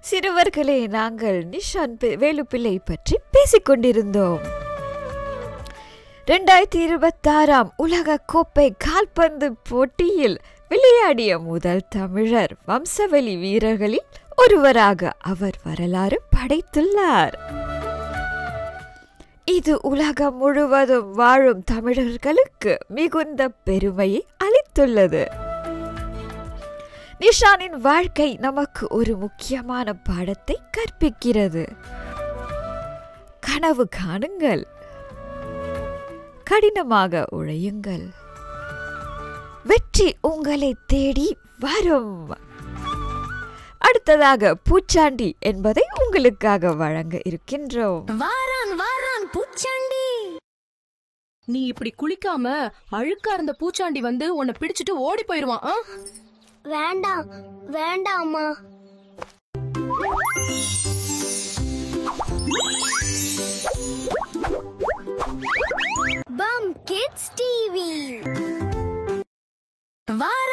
சிறுவர்களே நாங்கள் நிஷான் பி- வேலுப்பிள்ளை பற்றி பேசிக் கொண்டிருந்தோம் ரெண்டாயிரத்தி இருபத்தாறாம் உலக கோப்பை கால்பந்து போட்டியில் விளையாடிய முதல் தமிழர் வம்சவெளி வீரர்களில் ஒருவராக அவர் வரலாறு படைத்துள்ளார் இது உலகம் முழுவதும் வாழும் தமிழர்களுக்கு மிகுந்த பெருமையை அளித்துள்ளது நிஷானின் வாழ்க்கை நமக்கு ஒரு முக்கியமான பாடத்தை கற்பிக்கிறது கனவு காணுங்கள் கடினமாக உழையுங்கள் வெற்றி உங்களை தேடி வரும் அடுத்ததாக பூச்சாண்டி என்பதை உங்களுக்காக வழங்க இருக்கின்றோம் வாரான் வாரான் பூச்சாண்டி நீ இப்படி குளிக்காம அழுக்கா இருந்த பூச்சாண்டி வந்து உன்னை பிடிச்சிட்டு ஓடி போயிருவான் ஆ? வேண்டாம் வேண்டாம்மா பம் கிட்ஸ் டிவி வாரான்